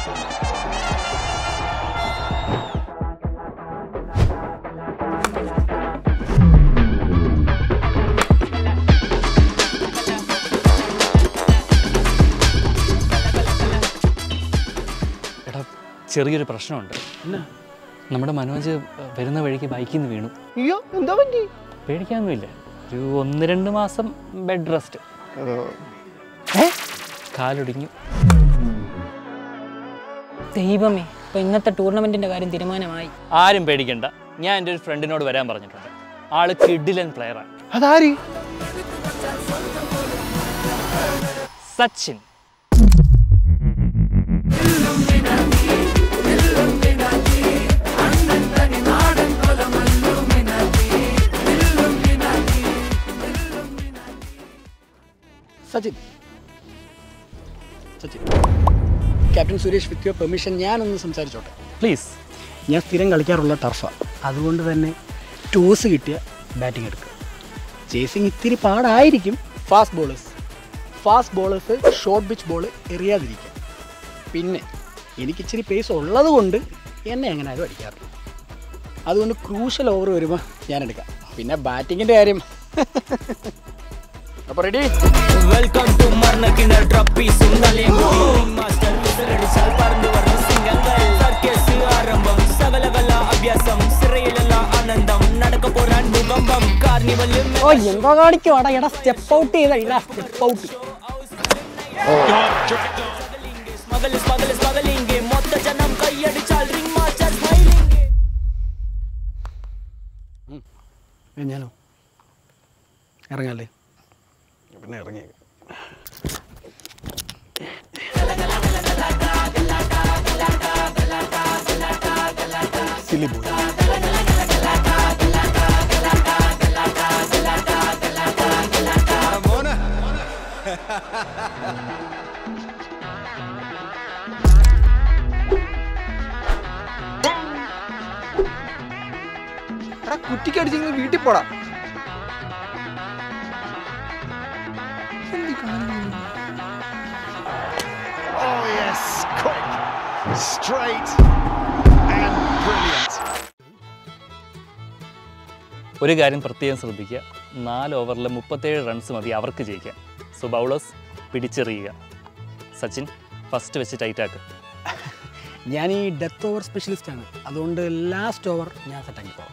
എടാ ചെറിയൊരു പ്രശ്നമുണ്ട് നമ്മുടെ മനോജ് വരുന്ന വഴിക്ക് ബൈക്കിൽ നിന്ന് വീണു അയ്യോ എന്താ പറ്റി പേടിക്കാനൊന്നുമില്ല ഒരു ഒന്ന് രണ്ട് മാസം ബെഡ് റെസ്റ്റ് കാലൊടിഞ്ഞു ദൈവമേ ഇപ്പൊ ഇന്നത്തെ ടൂർണമെന്റിന്റെ കാര്യം തീരുമാനമായി ആരും പേടിക്കണ്ട ഞാൻ എൻ്റെ ഒരു ഫ്രണ്ടിനോട് വരാൻ പറഞ്ഞിട്ടുണ്ട് ആള് കിഡിലൻ പ്ലെയറാണ് അതാര് Sachin Sachin Sachin captain Suresh with your permission ഞാനൊന്ന് സംസാരിച്ചോട്ടെ പ്ലീസ് ഞാൻ സ്ഥിരം കളിക്കാറുള്ള ടർഫാണ് അതുകൊണ്ട് തന്നെ ടോസ് കിട്ടിയ ബാറ്റിംഗ് എടുക്കുക ചേസിങ് ഇത്തിരി പാടായിരിക്കും fast bowlers fast bowlers short pitch ball എറിയാതിരിക്കുക പിന്നെ എനിക്ക് ഇച്ചിരി പേസ് ഉള്ളത് കൊണ്ട് എന്നെ അങ്ങനെ ആരും അടിക്കാറില്ല അതുകൊണ്ട് ക്രൂഷ്യൽ ഓവർ വരുമ്പോൾ ഞാൻ എടുക്കാം പിന്നെ ബാറ്റിങ്ങിൻ്റെ കാര്യം അപ്പോൾ റെഡി വെൽക്കം ടു മരണക്കിണർ ട്രപ്പീസും മാസ്റ്റർ വിസിലടിച്ചാൽ പറന്നു വരും സിംഗങ്ങൾ സർക്കസ് ആരംഭം സകലകല അഭ്യാസം സിറയിലല്ല ആനന്ദം നടക്ക പോരാൻ ഭൂകമ്പം കാർണിവലും ഓ എന്തോ കാണിക്കുവാടാ എടാ സ്റ്റെപ്പ് ഔട്ട് ചെയ്താ step out smuggle smuggle smuggling മൊത്ത ജനം കൈയടിച്ചാൽ റിംഗ് മാസ്റ്റർ സ്മൈലിംഗ് ഞാനോ ഇറങ്ങാല്ലേ പിന്നെ ഇറങ്ങിയേക്കാം സിലി ബോയ് കുറ്റിക്ക് അടിച്ചെങ്കിൽ വീട്ടിൽ പോടാ Oh, yes, quick, straight, and brilliant. ഒരു കാര്യം പ്രത്യേകം ശ്രദ്ധിക്കുക നാല് ഓവറിൽ മുപ്പത്തേഴ് റൺസ് മതി അവർക്ക് ജയിക്കാൻ സോ ബൗളേഴ്സ് പിടിച്ചെറിയുക സച്ചിൻ ഫസ്റ്റ് വെച്ച് ടൈറ്റാക്ക് ഞാൻ ഈ ഡെത്ത് ഓവർ സ്പെഷ്യലിസ്റ്റ് ആണ് അതുകൊണ്ട് ലാസ്റ്റ് ഓവർ ഞാൻ സെറ്റാക്കി പോകാം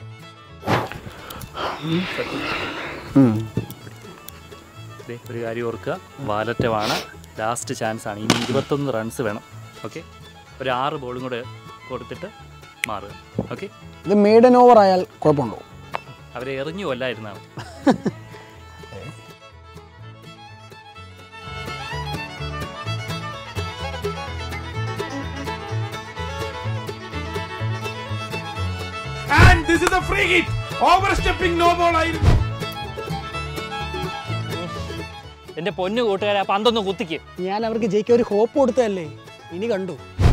ദേ, ഒരു കാര്യം ഓർക്കുക വാലറ്റമാണ് ലാസ്റ്റ് ചാൻസ് ആണ് ഇനി ഇരുപത്തൊന്ന് റൺസ് വേണം ഓക്കെ ഒരു ആറ് ബോളും കൂടെ കൊടുത്തിട്ട് മാറുക ഓക്കെ ഇത് മെയ്ഡൻ ഓവർ ആയാൽ കുഴപ്പമുണ്ടോ അവരെ എറിഞ്ഞു കൊല്ലായിരുന്നാണ് And this is a free hit. Overstepping no ball ആയിരുന്നു എൻ്റെ പൊന്നു കൂട്ടുകാരെ അപ്പം അന്തൊന്ന് കുത്തിക്ക് ഞാൻ അവർക്ക് ജയിക്കാൻ ഒരു ഹോപ്പ് കൊടുത്തതല്ലേ ഇനി കണ്ടു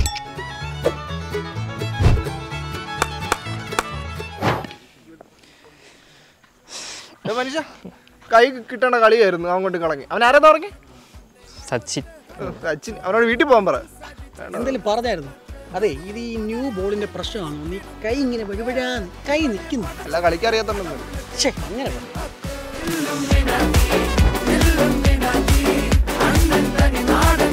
ഏ മനുഷ്യ കൈ കിട്ടേണ്ട കളിയായിരുന്നു അവൻ കൊണ്ട് കളങ്ങി അവൻ ആരാ തുടങ്ങി സച്ചിൻ സച്ചിൻ അവനോട് വീട്ടിൽ പോകാൻ പറ എന്തെങ്കിലും പറഞ്ഞായിരുന്നു അതെ ഇത് ഈ ന്യൂ ബോളിന്റെ പ്രശ്നമാണ് നീ കൈ ഇങ്ങനെ വഴുവഴാന്ന് കൈ നിൽക്കുന്നു അല്ല കളിക്കറിയാത്തുണ്ടെന്ന് ഛേ അങ്ങനെ പറഞ്ഞു നാടൻ